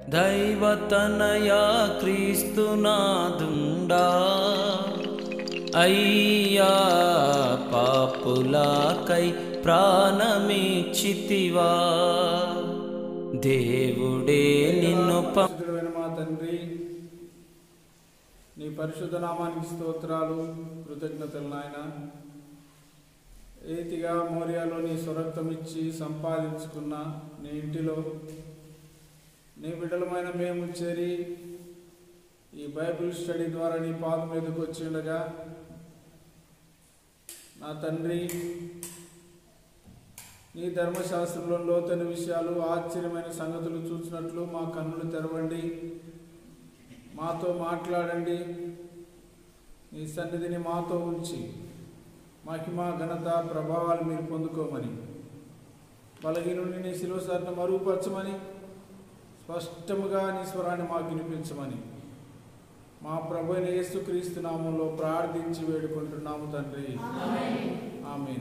దైవతనయా క్రీస్తునాదుండా అయ్యా పాపులాకై ప్రాణమిచ్చితివా దేవుడే నిన్ను ప పరిశుద్ధుడైన మా తండ్రి నీ పరిశుద్ధ నామానికి స్తోత్రాలు కృతజ్ఞతలు నాయన రీతిగా మోరియాలో నీ స్వరక్తం ఇచ్చి సంపాదించుకున్న నీ ఇంటిలో నీ బిడ్డలమైన మేము చేరి ఈ బైబిల్ స్టడీ ద్వారా నీ పాదం మీదకి వచ్చి ఉండగా నా తండ్రి నీ ధర్మశాస్త్రంలో లోతైన విషయాలు ఆశ్చర్యమైన సంగతులు చూసినట్లు మా కన్నులు తెరవండి మాతో మాట్లాడండి నీ సన్నిధిని మాతో ఉంచి మహిమ ఘనత ప్రభావాలు మీరు పొందుకోమని బలహీనుని నీ శిలోసారిని మరుగుపరచమని స్పష్టముగా నీ స్వరాన్ని మాకు వినిపించమని మా ప్రభు అయిన యేసుక్రీస్తు నామంలో ప్రార్థించి వేడుకుంటున్నాము తండ్రి ఆమె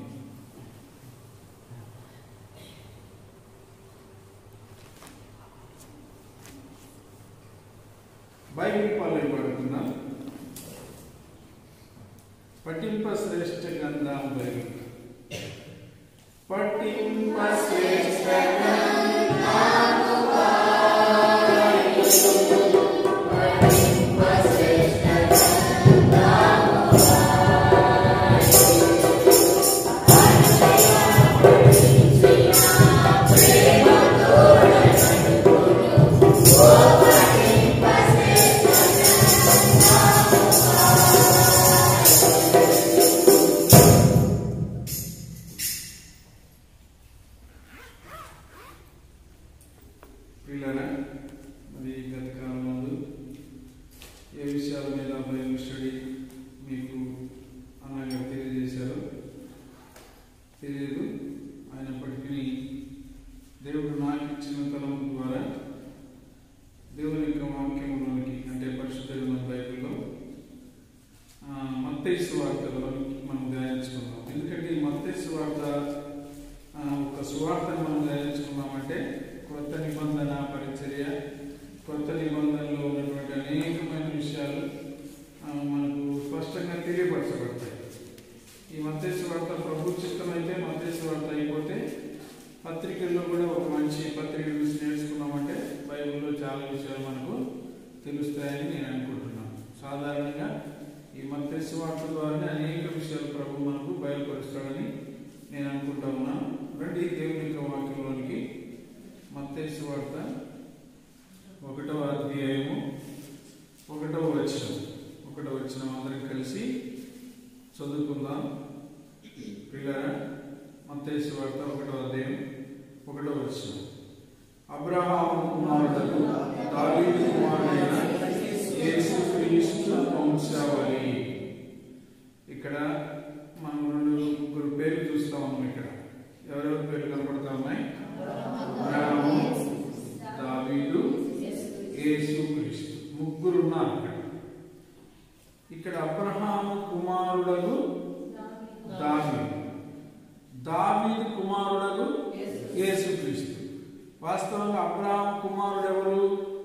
బైబిల్ పాలన పడుతున్నాం పఠింప శ్రేష్ఠ గ్రంథం బైబిల్ పఠింప శ్రేష్ఠ పిల్లరా మరి గత కాలం ముందు ఏ విషయాల మీద బైబిల్ స్టడీ మీకు అన్నగారు తెలియజేశారో తెలియదు అయినప్పటికీ దేవుడు నాకు ఇచ్చిన తలం ద్వారా దేవుని యొక్క వాక్యంలోనికి అంటే పరిశుద్ధ గ్రంథం బైబిల్లో ఆ, మత్తయి సువార్తలో మనం ధ్యానించుకుందాం ఎందుకంటే ఈ మత్తయి సువార్త ఆ, ఒక సువార్తను మనం ధ్యానించుకున్నామంటే కొత్త నిబంధన పరిచర్య కొత్త నిబంధనలో ఉన్నటువంటి అనేకమైన విషయాలు ఆ, మనకు స్పష్టంగా తెలియపరచబడతాయి ఈ మత్తయి సువార్త ప్రభు చిత్తమైతే మత్తయి సువార్త అయిపోతే పత్రికల్లో కూడా ఒక మంచి పత్రిక చూసి నేర్చుకున్నామంటే బైబిల్లో చాలా విషయాలు మనకు తెలుస్తాయని నేను అనుకుంటున్నాను సాధారణంగా ఈ మత్తయి సువార్త ద్వారానే అనేక విషయాలు ప్రభు మనకు బయలుపరుస్తాడని నేను అనుకుంటా ఉన్నాను రండి దేవుని యొక్క వాక్యంలోనికి మత్తయి సువార్త ఒకటవ అధ్యాయము ఒకటవ వచనం ఒకటవ వచనం అందరం కలిసి చదువుకుందాం పిల్లరా మత్తయి సువార్త ఒకటవ అధ్యాయం ఒకటవ వచనం అబ్రహాము కుమారుడు దావీదు కుమారుడైన యేసు క్రీస్తు వంశావళి ఇక్కడ మనం రెండు ముగ్గురు పేర్లు చూస్తా ఉన్నాం ఇక్కడ ఎవరెవరి పేర్లు కనపడతా ఉన్నాయి అబ్రహాము దావీదు యేసు క్రీస్తు ముగ్గురు ఉన్నారు ఇక్కడ ఇక్కడ అబ్రహాము కుమారుడగు దావీదు దావీదు కుమారుడగు యేసుక్రీస్తు వాస్తవంగా అబ్రహాం కుమారుడు ఎవరు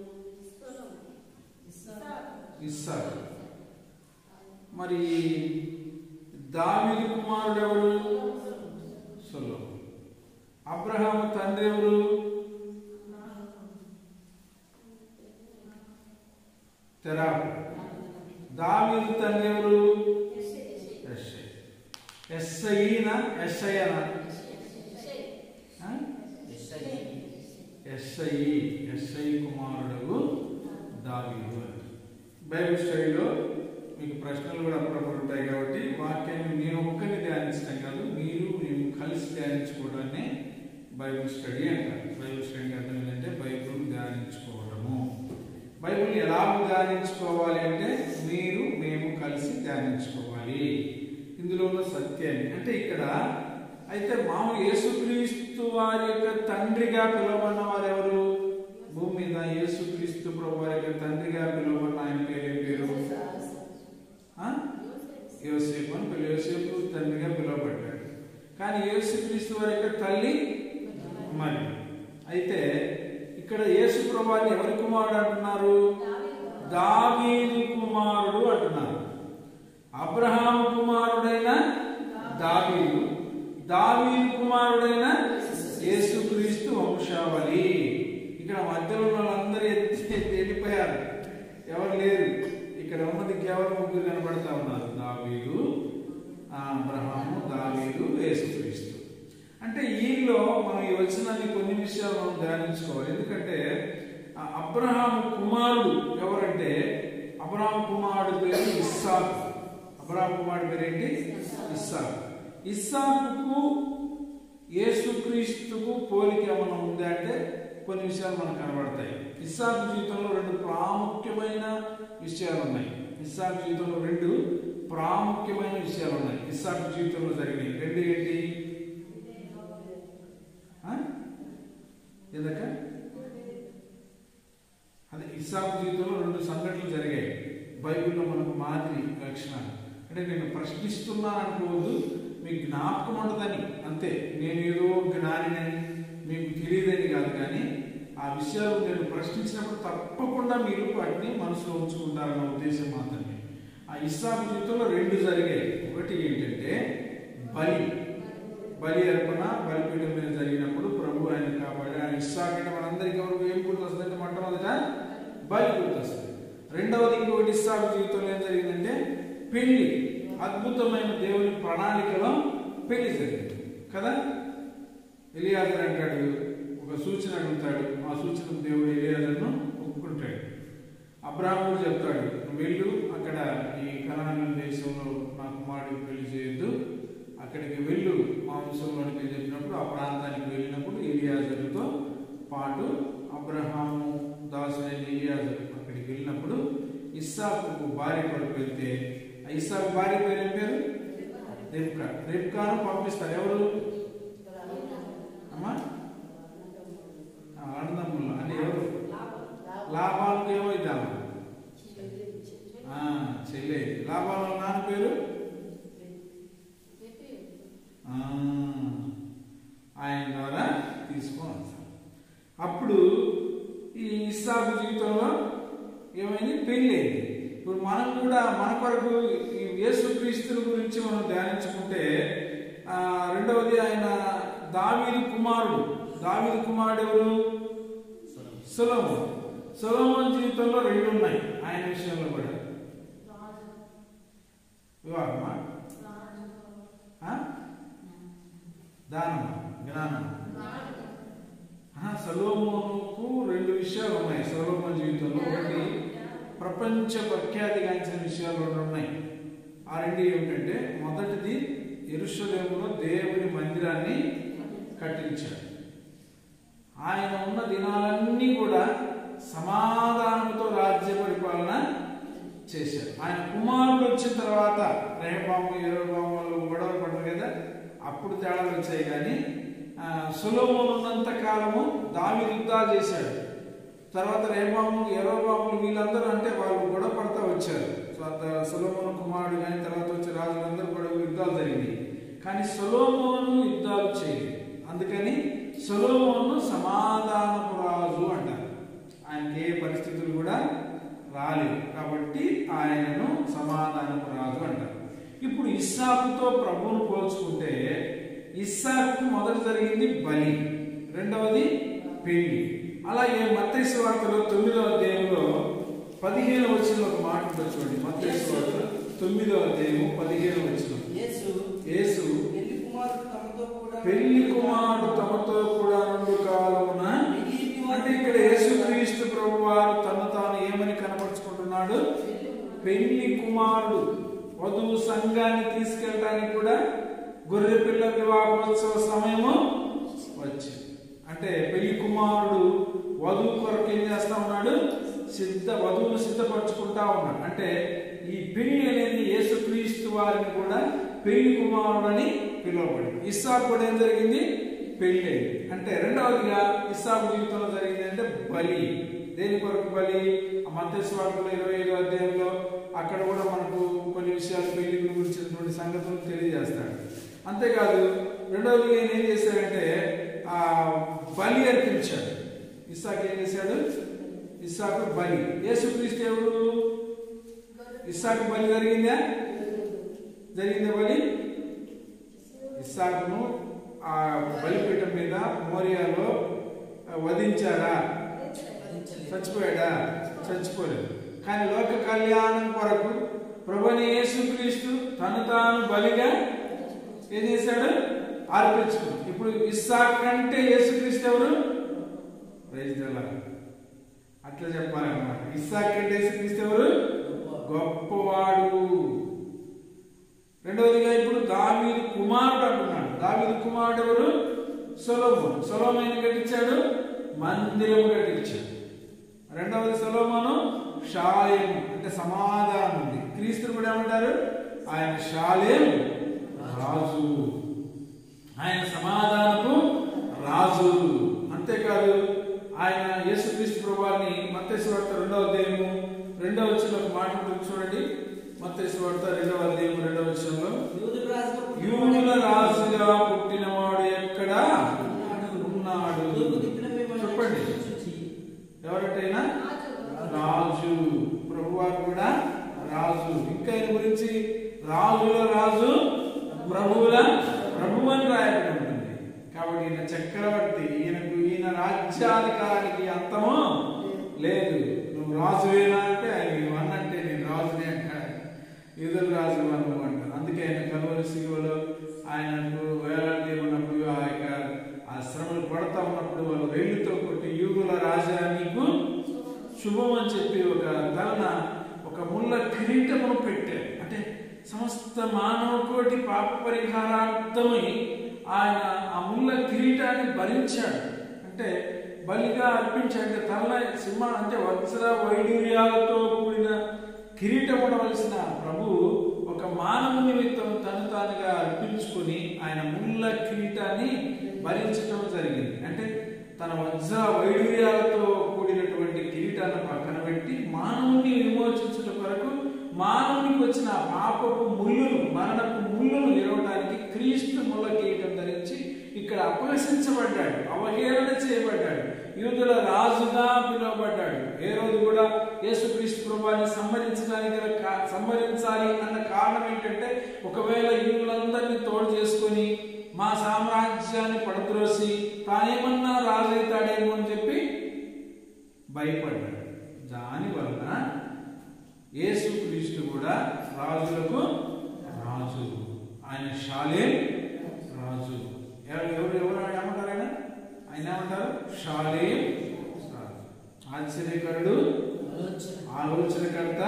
ఇస్సాకు మరి దావీదు కుమారుడు ఎవరు సొలో అబ్రహాము తండ్రి ఎవరు తెరాబు దావీదు తండ్రి ఎవరు యెషై. ఎస్ఐనా ఎస్ఐనా ఎస్ఐ ఎస్ఐ కుమారుడు దావీదు అని బైబిల్ స్టడీలో మీకు ప్రశ్నలు కూడా అప్పుడప్పుడు ఉంటాయి కాబట్టి వాక్యాన్ని నేను ఒక్కరిని ధ్యానించడం కాదు మీరు నేను కలిసి ధ్యానించుకోవడాన్ని బైబిల్ స్టడీ అంటారు బైబిల్ స్టడీ అర్థం ఏంటంటే బైబిల్ ధ్యానించుకోవడము బైబిల్ ఎలా ధ్యానించుకోవాలి అంటే మీరు మేము కలిసి ధ్యానించుకోవాలి ఇందులో ఉన్న సత్యాన్ని అంటే ఇక్కడ అయితే మామూలు యేసుక్రీస్తు వారి యొక్క తండ్రిగా పిలువబడిన వారు ఎవరు భూమి మీద యేసుక్రీస్తు ప్రభు వారి యొక్క తండ్రిగా పిలువబడిన ఆయన పేరు ఏం పేరు ఆ? యోసేపు అని పిలు యోసేపు తండ్రిగా పిలువబడ్డాడు కానీ యేసుక్రీస్తు వారి యొక్క తల్లి మరి అయితే ఇక్కడ యేసు ప్రభువాన్ని ఎవరి కుమారుడు అంటున్నారు దావీదు కుమారుడు అంటున్నారు అబ్రహాము కుమారుడైన దావీదు దావీదు కుమారుడైన యేసుక్రీస్తు వంశావళి ఇక్కడ మధ్యలో ఉన్న వాళ్ళందరూ ఎత్తి ఎత్తి వెళ్ళిపోయారు ఎవరు లేరు ఇక్కడ ఉన్నది కేవలం ముగ్గురు కనబడతా ఉన్నారు దావీదు ఆ, అబ్రహాము దావీదు యేసుక్రీస్తు అంటే ఈలో మనం ఈ వచ్చిన కొన్ని విషయాలు మనం ధ్యానించుకోవాలి ఎందుకంటే ఆ అబ్రహాము కుమారుడు ఎవరంటే అబ్రహాం కుమారుడు పేరు ఇస్సాకు అబ్రహాం కుమారుడు పేరు ఏంటి ఇస్సాకు ఇస్సాకుకు యేసుక్రీస్తుకు పోలిక ఏమైనా ఉందా అంటే కొన్ని విషయాలు మనకు కనబడతాయి ఇస్సాకు జీవితంలో రెండు ప్రాముఖ్యమైన విషయాలు ఉన్నాయి ఇస్సాకు జీవితంలో రెండు ప్రాముఖ్యమైన విషయాలు ఉన్నాయి ఇస్సాకు జీవితంలో జరిగినాయి రెండు ఏంటి ఆ? ఏందక్క అదే ఇస్సాకు జీవితంలో రెండు సంఘటనలు జరిగాయి బైబిల్లో మనకు మాదిరి లక్షణాలు అంటే నేను ప్రశ్నిస్తున్నాను అనుకోవద్దు మీకు జ్ఞాపకం ఉండదని అంతే నేను ఏదో జ్ఞానినని మీకు తెలియదని కాదు కానీ ఆ విషయాలు నేను ప్రశ్నించినప్పుడు తప్పకుండా మీరు వాటిని మనసులో ఉంచుకుంటారన్న ఉద్దేశం మాత్రమే ఆ ఇస్సాకు జీవితంలో రెండు జరిగాయి ఒకటి ఏంటంటే బలి బలి అర్పణ బలిపీఠం మీద జరిగినప్పుడు ప్రభు ఆయన కాబట్టి ఆయన ఇస్సాకంటే మనందరికీ ఎవరికి ఏం గుర్తొస్తుందంటే మొట్టమొదట బలి గుర్తొస్తుంది రెండవది ఇంకొకటి ఇస్సాకు జీవితంలో ఏం జరిగిందంటే పెళ్లి అద్భుతమైన దేవుని ప్రణాళికలో పెళ్లి జరిగింది కదా ఎలియాజర్ అంటాడు ఒక సూచన అడుగుతాడు ఆ సూచన దేవుడు ఎలియాజర్ను ఒప్పుకుంటాడు అబ్రాహ్ముడు చెప్తాడు నువ్వు వెళ్ళు అక్కడ ఈ కనాన దేశంలో నా కుమారుడికి పెళ్లి చేయొద్దు అక్కడికి వెళ్ళు మా వంశంలోనికి అని చెప్పినప్పుడు ఆ ప్రాంతానికి వెళ్ళినప్పుడు ఎలియాజరుతో పాటు అబ్రహాము దాసుడైన ఎలియాజరు అక్కడికి వెళ్ళినప్పుడు ఇస్సాకు భార్య కొరకు వెళ్తే ఆ ఇస్సాకు భార్య పేరు ఏం పేరు రేప్కా రేప్కాను పంపిస్తారు ఎవరు అమ్మా ఆ, అన్నదమ్ములు అంటే ఎవరు లాభాలకు ఏమైద్దామా చెల్లె లాభాల నాన్న పేరు ఆ, ఆయన ద్వారా తీసుకొని వస్తాం అప్పుడు ఈ ఇస్సాకు జీవితంలో ఏమైంది పెళ్ళి అయింది ఇప్పుడు మనం కూడా మన కొరకు ఈ యేసుక్రీస్తుల గురించి మనం ధ్యానించుకుంటే ఆ, రెండవది ఆయన దావీదు కుమారుడు దావీదు కుమారుడు ఎవరు సులభం సులభం జీవితంలో రెండు ఉన్నాయి ఆయన విషయంలో కూడా వివాహమా ఆ? దానం జ్ఞానం సలోమోనుకు రెండు విషయాలు ఉన్నాయి సలోమోన్ జీవితంలో ఒకటి ప్రపంచ ప్రఖ్యాతిగాంచిన విషయాలు రెండు ఉన్నాయి ఆ రెండు ఏమిటంటే మొదటిది ఎరుషలేములో దేవుని మందిరాన్ని కట్టించాడు ఆయన ఉన్న దినాలన్నీ కూడా సమాధానంతో రాజ్య పరిపాలన చేశారు ఆయన కుమారుడు వచ్చిన తర్వాత రేహబాము ఎరోబాము వాళ్ళు గొడవ పడరు కదా అప్పుడు తేడాలు వచ్చాయి కానీ సులోమోను ఉన్నంత కాలము దావి యుద్ధాలు చేశాడు తర్వాత రేబాము ఎరోబాములు వీళ్ళందరూ అంటే వాళ్ళు గొడవ పడతా వచ్చారు సులోమోను కుమారుడు కానీ తర్వాత వచ్చే రాజులందరూ కూడా యుద్ధాలు జరిగినాయి కానీ సులోమోను యుద్ధాలు చేయలేదు అందుకని సులోమోను సమాధానపు రాజు అంటారు ఆయనకి ఏ పరిస్థితులు కూడా రాలేదు కాబట్టి ఆయనను సమాధానపు రాజు అంటారు ఇప్పుడు ఇస్సాకుతో ప్రభువును పోల్చుకుంటే ఇస్సాకు మొదట జరిగింది బలి రెండవది పెళ్లి అలాగే మత్తయి వార్తలో తొమ్మిదవ అధ్యాయంలో పదిహేను వచ్చిన ఒక మాట ఉంటుంది చూడండి మత్తయి వార్త తొమ్మిదవ అధ్యాయము పదిహేను వచ్చిన యేసు యేసు పెళ్లి కుమారుడు తమతో కూడా పెళ్లి కుమారుడు తమతో కూడా నుండు కాలమున అంటే ఇక్కడ యేసుక్రీస్తు ప్రభు వారు తను తాను ఏమని కనపరుచుకుంటున్నాడు పెళ్లి కుమారుడు వధువు సంఘాన్ని తీసుకెళ్ళడానికి కూడా గొర్రె పిల్ల వివాహోత్సవ సమయము వచ్చింది అంటే పెళ్లి కుమారుడు వధువు కొరకు ఏం చేస్తా ఉన్నాడు సిద్ధ వధువును సిద్ధపరచుకుంటా ఉన్నాడు అంటే ఈ పెళ్లి అనేది యేసుక్రీస్తు వారిని కూడా పెళ్లి కుమారుడు అని పిలువబడింది ఇస్సాకు కూడా ఏం జరిగింది పెళ్లి అయింది అంటే రెండవదిగా ఇస్సాకు జీవితంలో జరిగింది అంటే బలి దేని కొరకు బలి ఆ మధ్యస్వార్థంలో ఇరవై ఐదో అధ్యాయంలో అక్కడ కూడా మనకు కొన్ని విషయాలు పెళ్లి గురించినటువంటి సంగతులు తెలియజేస్తాడు అంతేకాదు రెండవది ఈయన ఏం చేశాడంటే ఆ బలి అర్పించాడు ఇస్సాకు ఏం చేశాడు ఇస్సాకు బలి యేసుక్రీస్తు ఎవరు ఇస్సాకు బలి జరిగిందా జరిగిందా బలి ఇస్సాకును ఆ బలిపీఠం మీద మోరియాలో వధించారా చచ్చిపోయాడా చచ్చిపోలేదు కానీ లోక కళ్యాణం కొరకు ప్రభుని యేసుక్రీస్తు తను తాను బలిగా ఏం చేశాడు అర్పించుకున్నాడు ఇప్పుడు ఇస్సాక్ కంటే యేసుక్రీస్తు ఎవరు ప్రైజ్ ద లార్డ్. అట్లా చెప్పాలన్నమాట ఇస్సాక్ కంటే యేసుక్రీస్తు ఎవరు గొప్పవాడు రెండవదిగా ఇప్పుడు దావీదు కుమారుడు అంటున్నాడు దావీదు కుమారుడు ఎవరు సొలోమోన్ సొలోమోన్ కట్టించాడు మందిరం కట్టించాడు రెండవది సొలోమోను షాలేం అంటే సమాధానం ఉంది క్రీస్తుని కూడా ఏమంటారు ఆయన షాలేం రాజు ఆయన సమాధానపు రాజు అంతేకాదు ఆయన యేసుక్రీస్తు ప్రభువాన్ని మత్తేశ్వార్త రెండవ అధ్యాయము రెండవ వచ్చిన ఒక మాట ఉంటుంది చూడండి మత్తేశ్వార్త రెండవ అధ్యాయము రెండవ వచనంలో యూదు రాజుగా యూదుల రాజుగా పుట్టినవాడు ఎక్కడ ఉన్నాడు తూర్పు దిక్కున మిమ్మల్ని చెప్పండి చూచి, ఎవరిటైనా రాజు ప్రభువారు కూడా రాజు ఇంకా ఆయన గురించి రాజుల రాజు ప్రభువుల ప్రభు అని రాయబడి ఉంటుంది కాబట్టి ఈయన చక్రవర్తి ఈయనకు ఈయన రాజ్యాధికారానికి అంతము లేదు నువ్వు రాజువేనా అంటే ఆయన నువ్వు అన్నంటే నేను రాజునే అంటాడు యూదుల రాజు అను అంటారు అందుకే ఆయన కలువరి శిలువలో ఆయనకు వేలాడి ఉన్నప్పుడు ఆ యొక్క ఆ శ్రమలు పడతా ఉన్నప్పుడు వాళ్ళు వేళ్ళతో కొట్టి యూదుల రాజా నీకు శుభం అని చెప్పి ఒక తలన ఒక ముళ్ళ కిరీటమును పెట్టారు అంటే సమస్త మానవ కోటి పాప పరిహారార్థమై ఆయన ఆ ముళ్ళ కిరీటాన్ని భరించాడు అంటే బలిగా అర్పించాడు తల సింహ అంటే వత్సర వైడూర్యాలతో కూడిన కిరీటం ఉండవలసిన ప్రభు ఒక మానవ నిమిత్తం తను తానుగా అర్పించుకొని ఆయన ముళ్ళ కిరీటాన్ని భరించడం జరిగింది అంటే తన వజ్ర వైడూర్యాలతో కూడినటువంటి కిరీటాన్ని పక్కన పెట్టి మానవుని విమోచించుట కొరకు మానవునికి వచ్చిన ఆ పాపపు ముళ్ళును మరణపు ముళ్ళును నిలవడానికి క్రీస్తు ముళ్ళ కిరీటం ధరించి ఇక్కడ అపహసించబడ్డాడు అవహేళన చేయబడ్డాడు యూదుల రాజుగా పిలువబడ్డాడు ఏ రోజు కూడా యేసుక్రీస్తు ప్రభాన్ని సంహరించడానికి గల కా- సంహరించాలి అన్న కారణం ఏంటంటే ఒకవేళ యూదులందరినీ తోడు చేసుకొని మా సామ్రాజ్యాన్ని పడద్రోసి తానేమన్నా రాజు అవుతాడేమో అని చెప్పి భయపడ్డాడు దాని వలన యేసుక్రీస్తు కూడా రాజులకు రాజు ఆయన షాలేం రాజు ఎవరు ఎవరు ఎవరు ఆయన ఏమంటారు ఆయన ఆయన ఏమంటారు షాలేం రాజు ఆశ్చర్యకరుడు ఆలోచన ఆలోచనకర్త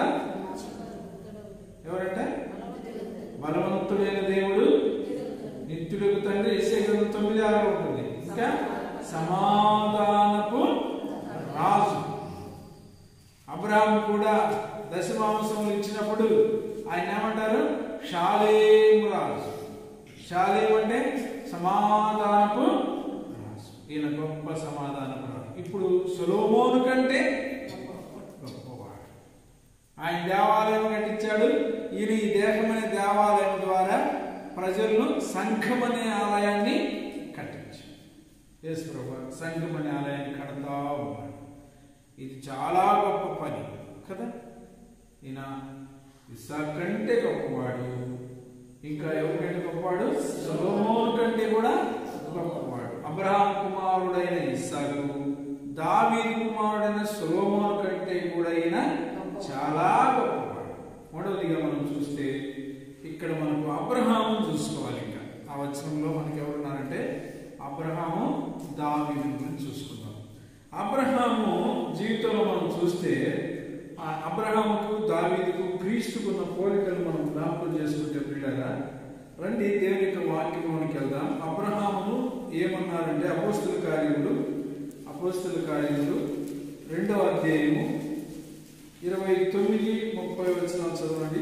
ఎవరంటే బలవంతుడైన దేవుడు నిత్యుడుకు తండ్రి ఇసే గ్రంథం తొమ్మిది ఆరు ఉంటుంది ఇంకా సమాధానపు రాజు అబ్రహాం కూడా దశమాంసములు ఇచ్చినప్పుడు ఆయన ఏమంటారు షాలేం రాజు షాలేం అంటే సమాధానపు రాజు ఈయన గొప్ప సమాధానపు రాజు ఇప్పుడు సొలోమోను కంటే గొప్పవాడు ఆయన దేవాలయం కట్టించాడు ఈయన ఈ దేహమనే దేవాలయం ద్వారా ప్రజలను సంఘం అనే ఆలయాన్ని కట్టించాడు యేసు ప్రభు సంఘం అనే ఆలయాన్ని కడతా ఉన్నాడు ఇది చాలా గొప్ప పని కదా ఈయన ఇస్సాక్ కంటే గొప్పవాడు ఇంకా ఎవరికంటే గొప్పవాడు సొలొమోను కంటే కూడా గొప్పవాడు అబ్రహాం కుమారుడైన ఇస్సాకు దావీదు కుమారుడైన సొలొమోను కంటే కూడా ఈయన చాలా గొప్పవాడు మూడవదిగా మనం చూస్తే ఇక్కడ మనకు అబ్రహాము చూసుకోవాలి ఇంకా ఆ వచనంలో మనకి ఎవరున్నారంటే అబ్రహాము దావీదు గురించి చూసుకుందాం అబ్రహాము జీవితంలో మనం చూస్తే ఆ అబ్రహాముకు దావీదుకు క్రీస్తుకున్న పోలికలు మనం జ్ఞాపకం చేసుకుంటే పిల్లరా రండి దేవుని యొక్క వాక్యంలోనికి వెళ్దాం అబ్రహామును ఏమన్నారంటే అపోస్తుల కార్యములు అపోస్తుల కార్యములు రెండవ అధ్యాయము ఇరవై తొమ్మిది ముప్పై వచ్చిన చదవండి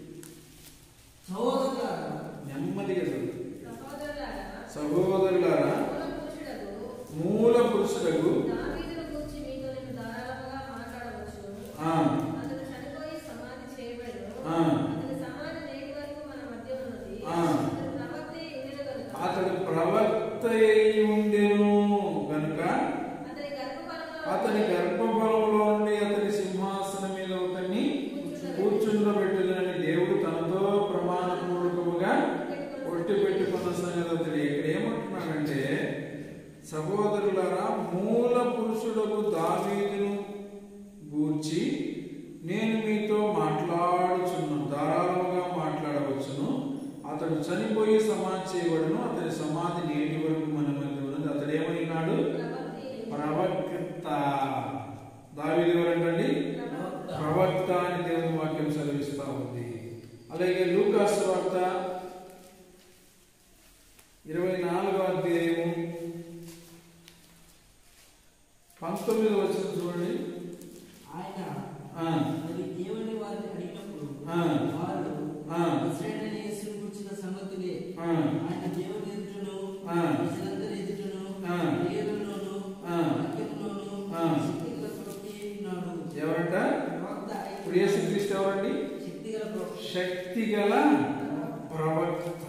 సహోదరులారా నెమ్మదిగా చదువు సహోదరులారా, సహోదరులారా మూల పురుషుడగు మూల పురుషులకు దావీదును గూర్చి మీతో నేను ధారాళముగా మాట్లాడవచ్చును. ఆ, అతడు చనిపోయి సమాధి చేయబడెను. ఆ. అతని సమాధి నేటి వరకు మన మధ్య ఉన్నది. ఆ. అతడు ప్రవక్తే ఉండిన గనుక అతడు ప్రవక్త అయి ఉండెను గనుక అతని గర్భఫలము అతని గర్భఫలంలో నుండి అతని సింహాసనం మీద ఒకరిని కూర్చుండబెట్టుదని దేవుడు తనతో ప్రమాణపూర్వకముగా ఒట్టి పెట్టుకున్న సంగతి అతడు ఇక్కడ ఏమంటున్నాడంటే సహోదరులారా మూల పురుషుడకు దావీదును గూర్చి నేను మీతో మాట్లాడుచున్నాను ధారాళముగా మాట్లాడవచ్చును అతడు చనిపోయి సమాధి చేయబడును అతని సమాధి నేటి వరకు మన మధ్య ఉన్నది అతడు ఏమైనాడు ప్రవక్త దావీదు ఎవరంటండి ప్రవక్త అని దేవుని వాక్యం సెలవిస్తా ఉంది అలాగే లూకాసు వార్త ఇరవై నాలుగో అధ్యాయము పంతొమ్మిది వచ్చిన చూడండి ఆయన ఆ, మరి దేవుని వారిని అడిగినప్పుడు ఆ. వారు ఆ. ఇశ్రాయేలు యేసును గురించిన సంగతులే ఆ. ఆయన దేవుని ఎదుటను ఆ. ప్రజలందరి ఎదుటను ఆ. క్రియలలోను ఆ. వాక్యములోను ఆ. శక్తిగల ప్రవక్త ఉన్నాడు ఎవరంట ప్రవక్త ఆయన ఇప్పుడు యేసుక్రీస్తు ఎవరండి శక్తిగల ప్రవక్త శక్తి గల ప్రవక్త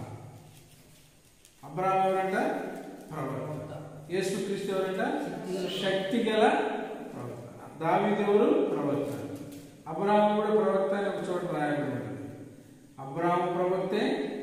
అబ్రాహం ఎవరంట ప్రవక్త యేసుక్రీస్తు ఎవరంట శక్తి గల ప్రవక్త దావీదు ఎవరు ప్రవక్త అబ్రాహం కూడా ప్రవక్త అని ఒక చోట రాయబడి ఉంటుంది అబ్రాహం ప్రవక్తే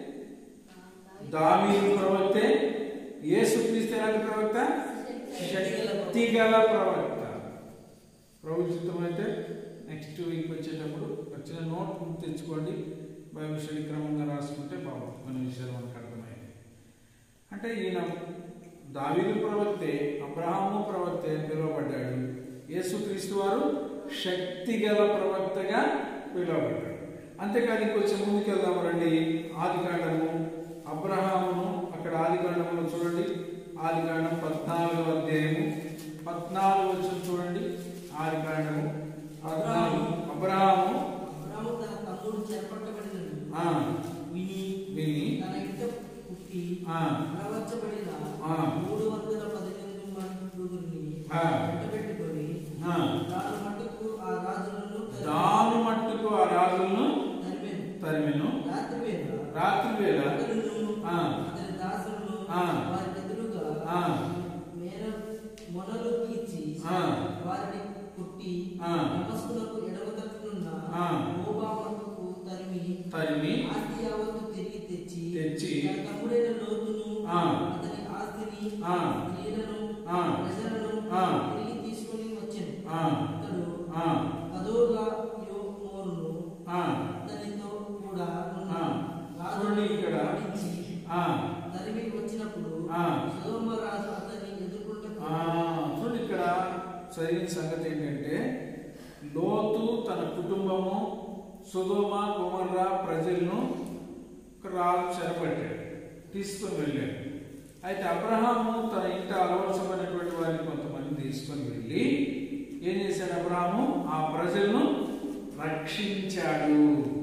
దావీదు ప్రవక్తే యేసుక్రీస్తు ఎలాంటి ప్రవక్త శక్తి గల ప్రవక్త ప్రభు చిత్తమైతే నెక్స్ట్ వీక్ వచ్చేటప్పుడు వచ్చిన నోట్ బుక్ తెచ్చుకోండి బైబిల్ స్టడీ క్రమంగా రాసుకుంటే బాగుంటుంది కొన్ని విషయాలు మనకు అర్థమైంది అంటే ఈయన దావీదు ప్రవక్తే అబ్రహాము ప్రవక్తే అని పిలువబడ్డాడు యేసుక్రీస్తు వారు శక్తి గల ప్రవక్తగా పిలువబడ్డాడు అంతేకాదు ఇంకొంచెం ముందుకు వెళ్దాం రండి ఆదికాండము అబ్రహామును అక్కడ ఆదికాండంలో చూడండి ఆదికాండం పద్నాలుగవ అధ్యాయము పద్నాలుగు వచ్చిన చూడండి ఆదికాండము పద్నాలుగు అబ్రహాము అబ్రాము తన తమ్ముడు చేపట్టబడినది ఆ, విని విని తన ఇంట పుట్టి ఆ, ప్రవచబడిన ఆ. మూడు వందల పదిహేను మండుగురిని ఆ. వెంటబెట్టుకొని ఆ. దాని మట్టుకు ఆ రాజులను తరిమి- దాను మట్టుకు ఆ రాజులను తరిమెను. తరిమెను రాత్రి వేళ రాత్రి వేళ అతడును ఆ. అతని దాసులను ఆ. వారికి ఎదురుగా ఆ. మేన మొనలు తీర్చి ఆ. వారిని పుట్టి ఆ. నమస్కులకు ఎడమ తట్టునున్న ఆ. ఓబామకు తరిమి తరిమి ఆస్తి యావత్తు తిరిగి తెచ్చి తెచ్చి తన తమ్ముడైన లోతును ఆ. అతని ఆస్తిని ఆ. స్త్రీలను ఆ. ప్రజలను ఆ. తిరిగి తీసుకొని వచ్చాను ఆ. అతడు ఆ. కదోర్లా యోమోరును ఆ. అతనితో కూడా ఉన్న ఆ. రాజును చూడండి ఇక్కడ. ఓడించి ఆ. తరిమి వచ్చినప్పుడు ఆ. సొదొమ రాజు అతన్ని ఎదుర్కొంటే ఆ, చూడండి ఇక్కడ సరైన సంగతి ఏంటంటే లోతు తన కుటుంబము సుధోమ కుమర్ర ప్రజలను ఒక రాజు చెరపట్టాడు తీసుకొని వెళ్ళాడు అయితే అబ్రహాము తన ఇంట అలవలసమైనటువంటి వారిని కొంతమంది తీసుకొని వెళ్ళి ఏం చేశాడు అబ్రహాము ఆ ప్రజలను రక్షించాడు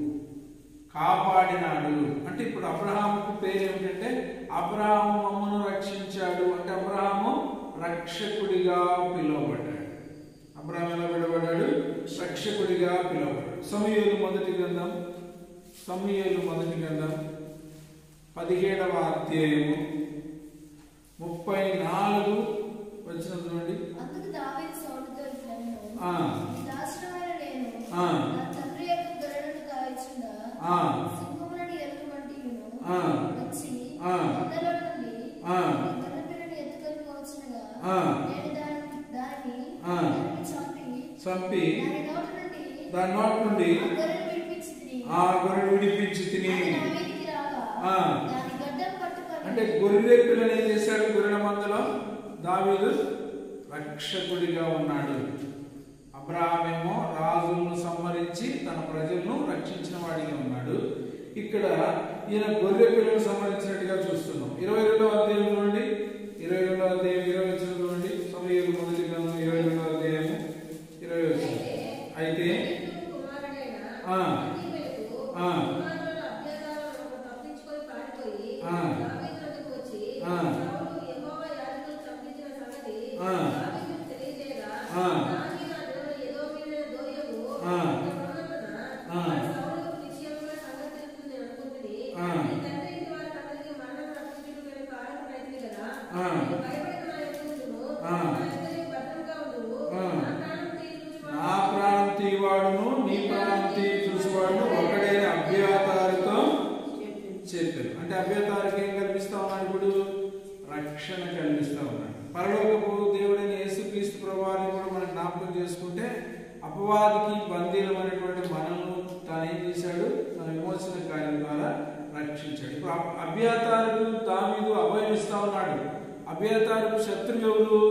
కాపాడినాడు అంటే ఇప్పుడు అబ్రహాముకు పేరు ఏమిటంటే అబ్రహాము మమ్మను రక్షించాడు అంటే అబ్రహాము రక్షకుడిగా పిలువబడ్డాడు అబ్రహాం ఎలా పిలువబడ్డాడు రక్షకుడిగా పిలువబడ్డాడు సమయలు మొదటి గ్రంథం సమయలు మొదటి గ్రంథం పదిహేడవ అధ్యాయము ముప్పై నాలుగు వచ్చిన చూడండి అందుకు దావీదు సౌలుతో ఇట్లనెను, ఆ. నీ దాసుడమైన నేను ఆ. నా తండ్రి యొక్క గొర్రెలను కాయచుండా ఆ. సింహములను ఎలుగుబంటియును ఆ. వచ్చి ఆ. మందలో నుండి ఆ. నీ గొర్రెపిల్లను ఎత్తుకొని పోవచ్చునగా, ఆ. నేను దాని- దానిని ఆ. దానిని చంపి చంపి దాని నోటి నుండి దాని నోటి నుండి ఆ గొర్రెను విడిపించి తిని, ఆ గొర్రెను విడిపించి తిని అది నా మీదికి రాగా, ఆ. దాని గడ్డం పట్టుకొని అంటే గొర్రె పిల్లని ఏం చేశాడు గొర్రెల మందలో దావీదు రక్షకుడిగా ఉన్నాడు అబ్రహామేమో రాజులను సంహరించి తన ప్రజలను రక్షించిన వాడిగా ఉన్నాడు ఇక్కడ ఈయన గొర్రె పిల్లలు సంహరించినట్టుగా చూస్తున్నాం ఇరవై రెండవ అధ్యాయం చూడండి ఇరవై రెండవ అధ్యాయం ఇరవై వచ్చిన చూడండి సమయంలో మొదటి గ్రంథం ఇరవై రెండవ అధ్యాయము ఇరవై వచ్చిన అయితే దావీదు కుమారుడైన ఆ. అబీమెలెకు ఆ. కుమారుల అభ్యంతరాలను తప్పించుకొని పారిపోయి ఆ. దావీదు వద్దకు వచ్చి ఆ. సౌలు యెహోవా యాజకులను చంపించిన సంగతి ఆ. దావీదుకు తెలియజేయగా, ఆ. నా మీద దేవుడు ఎదోమీయుడైన దోయగు ఆ. ఇంతమందున ఆ. వాడు సౌలుకు నిశ్చయముగా సంగతి తెలుపుతుంది అనుకుంటుని, ఆ. నీ తండ్రి ఇంటి వారి అతనికి మరణం రప్పించుటకు నేను కారకుడైతిని కదా, ఆ. నేను భయపడిన నా యొద్ద ఉండుము, ఆ. నా యొద్ద నీవు భద్రంగా ఉండుము, అపవాదికి బందీలమైనటువంటి మనల్ని తాను ఏం చేశాడు తన విమోచన కార్యం ద్వారా రక్షించాడు ఇప్పుడు అబ్- అభ్యాతారుడు దావీదు అభయం ఇస్తా ఉన్నాడు అభ్యాతారుడు శత్రువు ఎవరు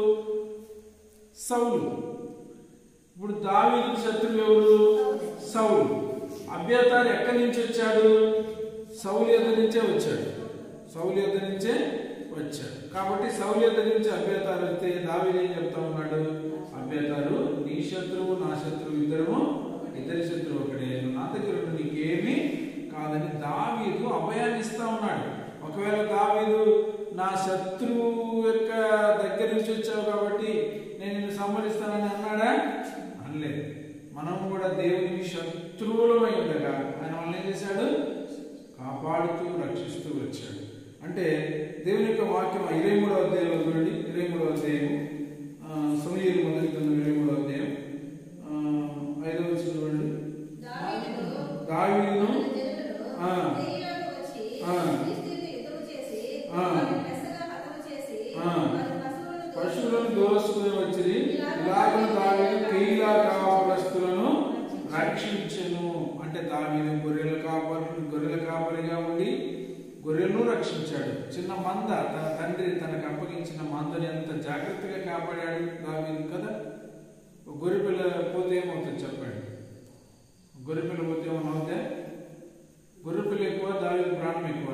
సౌలు ఇప్పుడు దావీదు శత్రువు ఎవరు సౌలు అభ్యతారు ఎక్కడి నుంచి వచ్చాడు సౌలు యొద్ద నుంచే వచ్చాడు సౌలు యొద్ద నుంచే వచ్చాడు కాబట్టి సౌలు యొద్ద నుంచి అభ్యతారు వస్తే దావీదు ఏం చెప్తా ఉన్నాడు అభ్యతారు నీ శత్రువు నా శత్రువు ఇద్దరము ఇద్దరి శత్రువు ఒకడే నువ్వు నా దగ్గర ఉండు, నీకేమీ కాదని దావీదు అభయాన్ని ఇస్తా ఉన్నాడు ఒకవేళ దావీదు నా శత్రువు యొక్క దగ్గర నుంచి వచ్చావు కాబట్టి నేను నిన్ను సంహరిస్తానని అన్నాడా అనలేదు మనం కూడా దేవునికి శత్రువులమై ఉండగా ఆయన మనల్ని ఏం చేశాడు కాపాడుతూ రక్షిస్తూ వచ్చాడు అంటే దేవుని యొక్క వాక్యం ఇరవై మూడవ అధ్యాయంలో చూడండి ఇరవై మూడవ అధ్యాయం సమయలు మొదటి గ్రంథం ఇరవై మూడవ అధ్యాయం ఆ, ఐదవ వచనం చూడండి దావీదును దావీదును జనులను ఆ. శరీరానికి వచ్చి ఆ. ఫిలిష్తీయులను యుద్ధము చేసి ఆ. వారిని మెల్లగా హతము చేసి ఆ. వారి పశువులను పశువులను దోసుకుని వచ్చిరి ఇలాగ దావీదు కీలా కాపరస్తులను రక్షించెను అంటే దావీదు గొర్రెల కాపరి గొర్రెల కాపరిగా ఉండి గొర్రెలను రక్షించాడు చిన్న మంద తన తండ్రి తనకు అప్పగించిన మందని ఎంత జాగ్రత్తగా కాపాడాడు దావీదు కదా ఒక గొర్రె పిల్ల పోతే ఏమవుతుంది చెప్పండి గొర్రె పిల్ల పోతే ఏమన్నా అవుతే గొర్రె పిల్ల ఎక్కువ దావీదు ప్రాణం ఎక్కువ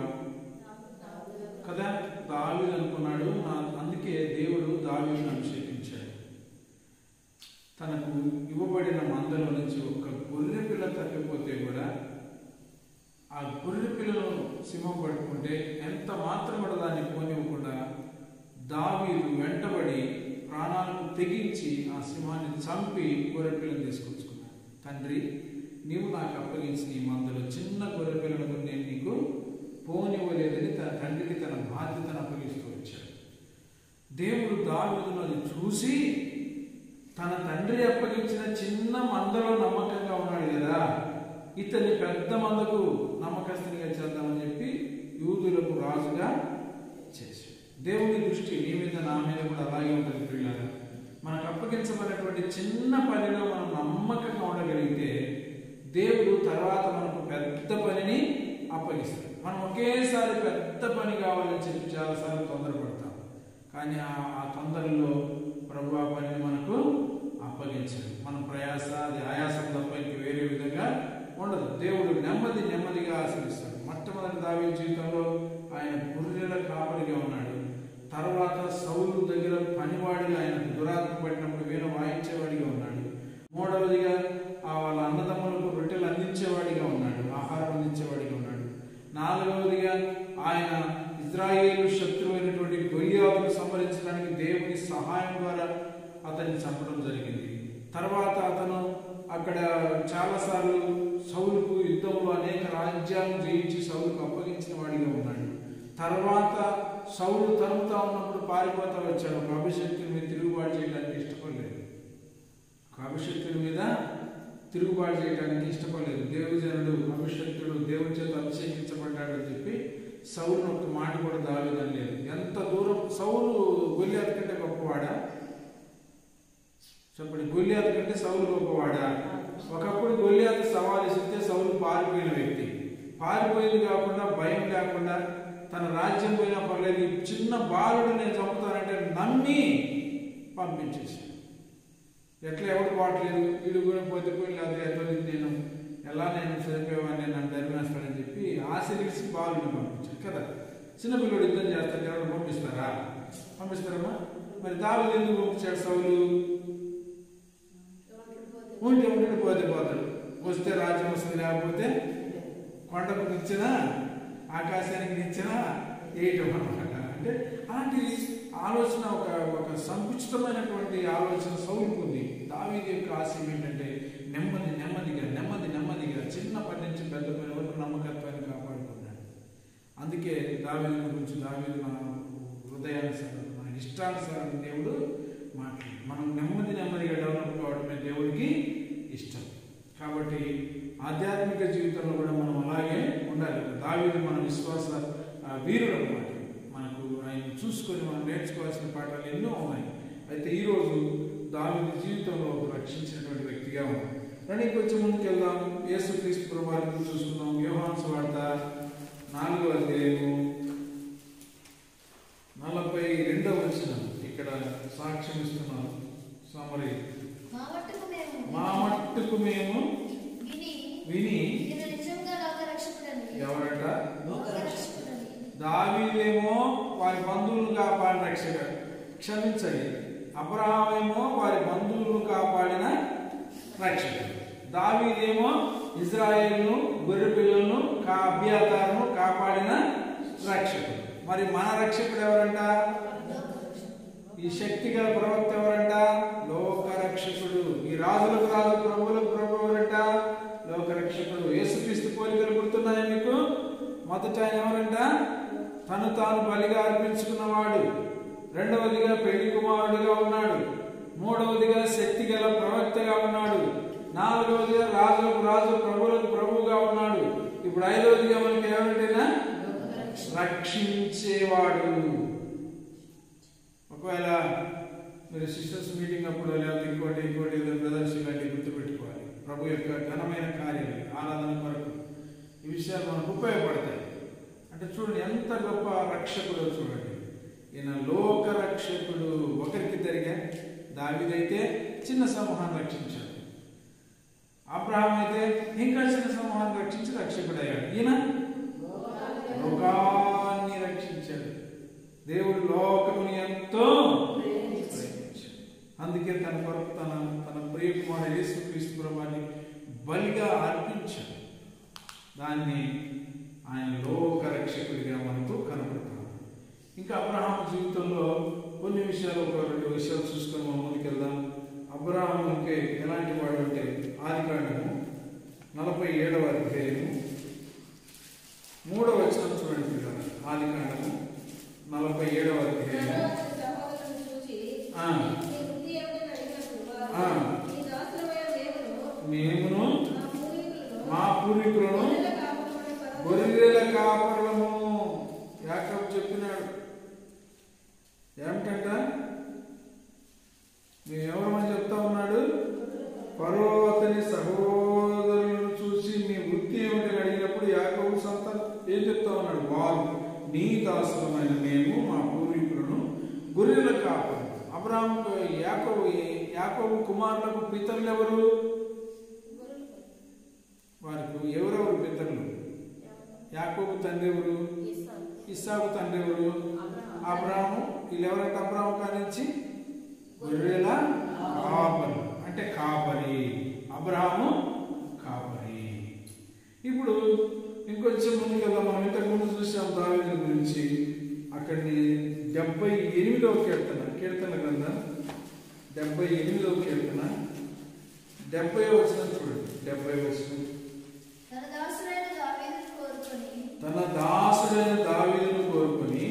కదా దావీదు అనుకున్నాడు నా అందుకే దేవుడు దావీదును అభిషేకించాడు తనకు ఇవ్వబడిన మందలో నుంచి ఒక గొర్రె పిల్ల తప్పిపోతే కూడా ఆ గొర్రె పిల్లను సింహం పట్టుకుంటే ఎంత మాత్రం కూడా దాన్ని పోనివ్వకుండా దావీదు వెంటబడి ప్రాణాలను తెగించి ఆ సింహాన్ని చంపి గొర్రె పిల్లను తీసుకొచ్చుకున్నాడు తండ్రి నీవు నాకు అప్పగించిన ఈ మందలో చిన్న గొర్రె పిల్లను కూడా నేను నీకు పోనివ్వలేదని తన తండ్రికి తన బాధ్యతను అప్పగిస్తూ వచ్చాడు దేవుడు దావీదును అది చూసి తన తండ్రి అప్పగించిన చిన్న మందలో నమ్మకంగా ఉన్నాడు కదా ఇతన్ని పెద్ద మందకు నమ్మకస్తునిగా చేద్దామని చెప్పి యూదులకు రాజుగా చేశాడు దేవుని దృష్టి నీ మీద నా మీద కూడా అలాగే ఉంటుంది పిల్లలు మనకు అప్పగించబడినటువంటి చిన్న పనిలో మనం నమ్మకంగా ఉండగలిగితే దేవుడు తర్వాత మనకు పెద్ద పనిని అప్పగిస్తాడు మనం ఒకేసారి పెద్ద పని కావాలని చెప్పి చాలాసార్లు తొందరపడతాం కానీ ఆ ఆ తొందరలో ప్రభు ఆ పనిని మనకు అప్పగించాడు మన ప్రయాస అది ఆయాసం తప్ప ఇంక వేరే విధంగా ఉండదు దేవుడు నెమ్మది నెమ్మదిగా ఆశ్రయిస్తాడు మొట్టమొదటి దావి జీవితంలో ఆయన గుర్రెల కాపరిగా ఉన్నాడు తర్వాత సౌలు దగ్గర పనివాడిగా ఆయన దురాత్మ పడినప్పుడు వీణ వాయించేవాడిగా ఉన్నాడు మూడవదిగా ఆ వాళ్ళ అన్నదమ్ములకు రొట్టెలు అందించేవాడిగా ఉన్నాడు ఆహారం అందించేవాడిగా ఉన్నాడు నాలుగవదిగా ఆయన ఇజ్రాయేలు శత్రువైనటువంటి గొలియాతును సంహరించడానికి దేవుని సహాయం ద్వారా అతన్ని చంపడం జరిగింది తర్వాత అతను అక్కడ చాలాసార్లు సౌలుకు యుద్ధంలో అనేక రాజ్యాలను జయించి సౌలుకు అప్పగించిన వాడిగా ఉన్నాడు తర్వాత సౌలు తరుముతా ఉన్నప్పుడు పారిపోతా వచ్చాడు ఒక అభిషక్తుల మీద తిరుగుబాటు చేయడానికి ఇష్టపడలేదు ఒక అభిషక్తుల మీద తిరుగుబాటు చేయడానికి ఇష్టపడలేదు దేవుజనుడు అభిషక్తుడు దేవుని చేత అభిషేకించబడ్డాడు అని చెప్పి సౌలును ఒక మాట కూడా దావేదని లేదు ఎంత దూరం సౌలు గొల్లియాత్ కంటే గొప్పవాడా చెప్పండి గొల్లియాత్ కంటే సౌలు గొప్పవాడా ఒకప్పుడు గొల్లియాత్ సవాల్ ఇస్తే సౌలు పారిపోయిన వ్యక్తి పారిపోయింది కాకుండా భయం లేకుండా తన రాజ్యం పోయినా పర్లేదు ఈ చిన్న బాలుడు నేను చంపుతానంటే నమ్మి పంపించేసాడు ఎట్లా ఎవరు పోవట్లేదు వీడు కూడా పోతే పోయి లేదా ఎట్లా నేను ఎలా నేను చనిపోయేవాడిని నన్ను ధర్మేస్తాడని చెప్పి ఆశీర్వదించి బాలుని పంపించాడు కదా చిన్న పిల్లడు యుద్ధం చేస్తాడు ఎవరు పంపిస్తారా పంపిస్తారమ్మా మరి దావులు ఎందుకు పంపించాడు సౌలు ఉంటే ఉంటే పోతే పోతాడు వస్తే రాజ్యం వస్తుంది లేకపోతే కొండకు నిచ్చినా ఆకాశానికి నిచ్చినా వేయటం అనమాట అంటే అలాంటి ఆలోచన ఒక ఒక సంకుచితమైనటువంటి ఆలోచన సౌలుకు ఉంది దావీది యొక్క ఆశయం ఏంటంటే నెమ్మది నెమ్మదిగా నెమ్మది నెమ్మదిగా చిన్న పని నుంచి పెద్ద పని వరకు నమ్మకత్వాన్ని కాపాడుకున్నాడు అందుకే దావీదు గురించి దావీదు నా హృదయానుసారం నా ఇష్టానుసారం దేవుడు మాట్లాడు మనం నెమ్మది నెమ్మదిగా డెవలప్ కావడమే దేవుడికి ఇష్టం కాబట్టి ఆధ్యాత్మిక జీవితంలో కూడా మనం అలాగే ఉండాలి దావీదు మన విశ్వాస ఆ, వీరుడు అనమాట మనకు ఆయన చూసుకొని మనం నేర్చుకోవాల్సిన పాఠాలు ఎన్నో ఉన్నాయి అయితే ఈరోజు దావిది జీవితంలో రక్షించినటువంటి వ్యక్తిగా ఉన్నాడు రండి కొంచెం ముందుకు వెళ్దాం యేసుక్రీస్తు ప్రభావాన్ని చూసుకుందాం యోహాన్ వార్త నాలుగో అధ్యాయము నలభై రెండవ వచనం ఇక్కడ సాక్ష్యం ఇస్తున్నాం సమరి మా మట్టుకు మేము మా మట్టుకు మేము విని విని ఈయన నిజంగా లోక రక్షకుడని ఎవరట లోక రక్షకుడని దావీదేమో వారి బంధువులను కాపాడిన రక్షక క్షమించండి అబ్రహామేమో వారి బంధువులను కాపాడిన రక్షకుడు దావీదేమో ఇజ్రాయేల్ను గొర్రె పిల్లలను కా అభ్యాతాలను కాపాడిన రక్షకుడు మరి మన రక్షకుడు ఎవరంట ఈ శక్తి గల ప్రవక్త ఎవరంట లోక రక్షకుడు ఈ రాజులకు రాజు ప్రభువులకు ప్రభు ఎవరంట లోక రక్షకుడు యేసుక్రీస్తు పోలికలు గుర్తున్నాయా మీకు మొదట ఆయన ఎవరంట తను తాను బలిగా అర్పించుకున్నవాడు రెండవదిగా పెళ్లి కుమారుడిగా ఉన్నాడు మూడవదిగా శక్తి గల ప్రవక్తగా ఉన్నాడు నాలుగవదిగా రాజులకు రాజు ప్రభువులకు ప్రభువుగా ఉన్నాడు ఇప్పుడు ఐదవదిగా మనకి ఎవరంటేనా రక్షించేవాడు ఒకవేళ మీరు సిస్టర్స్ మీటింగ్ అప్పుడు లేకపోతే ఇంకోటి ఇంకోటి ఏదో బ్రదర్స్ ఇలాంటివి గుర్తుపెట్టుకోవాలి ప్రభు యొక్క ఘనమైన కార్యాలు ఆరాధన కొరకు ఈ విషయాలు మనకు ఉపయోగపడతాయి అంటే చూడండి ఎంత గొప్ప రక్షకుడో చూడండి ఈయన లోక రక్షకుడు ఒకరికి జరిగా దావిదైతే చిన్న సమూహాన్ని రక్షించాడు అబ్రహాం అయితే ఇంకా చిన్న సమూహాన్ని రక్షించి రక్షకుడయ్యాడు ఈయన లోకాన్ని రక్షించాడు దేవుడు లోకముని ఎంతో ప్రేమించాడు అందుకే తన కొరకు తన తన ప్రియకుమారు యేసుక్రీస్తు ప్రభాన్ని బలిగా అర్పించాడు దాన్ని ఆయన లోక రక్షకుడిగా మనకు కనపడుతున్నాడు ఇంకా అబ్రహాం జీవితంలో కొన్ని విషయాలు ఒక రెండు విషయాలు చూసుకొని మనం ముందుకెళ్దాం అబ్రహాం ఇంకే ఎలాంటి వాడు అంటే ఆది కాండము నలభై ఏడవ అధ్యాయము మూడవ వచనం చూడండి పిల్లలు ఆది కాండము నలభై ఏడవ అధ్యాయము సహోదరులను చూచి ఆ. నీ వృత్తి ఏమిటని అడిగినప్పుడు వారు, ఆ. నీ దాసులమైన మేమును మేమును మా పూర్వీకులను మా పూర్వీకులను గొర్రెల కాపురమున పర్వత- గొర్రెల కాపరులము యాకబు చెప్పినాడు ఏమిటంట మేము ఎవరమని చెప్తా ఉన్నాడు ఫరో అతని సహోదరులను చూసి మీ వృత్తి ఏమిటని అడిగినప్పుడు యాకబు సంతానం ఏం చెప్తా ఉన్నాడు వారు నీ దాసులమైన మేము మా పూర్వీకులను గొర్రెల కాపరు అబ్రాహం యాకబు యాకబు కుమారులకు పితరులు ఎవరు వారికి ఎవరెవరు పితరులు యాకోబు తండ్రి ఎవరు ఇస్సాకు తండ్రి ఎవరు అబ్రాహము వీళ్ళు ఎవరంటే అబ్రాహం కానించి గొర్రెల కాపరి అంటే కాపరి అబ్రాహము కాపరి ఇప్పుడు ఇంకొంచెం ముందుకెళ్దాం మనం ఇంతకు ముందు చూసాం దావీదు గురించి అక్కడిని డెబ్బై ఎనిమిదవ కీర్తన కీర్తన గ్రంథం డెబ్బై ఎనిమిదవ కీర్తన డెబ్బై వచనం చూడండి డెబ్బై వచనం తన దాసుడైన దావీదును కోరుకొని తన దాసుడైన దావీదును కోరుకొని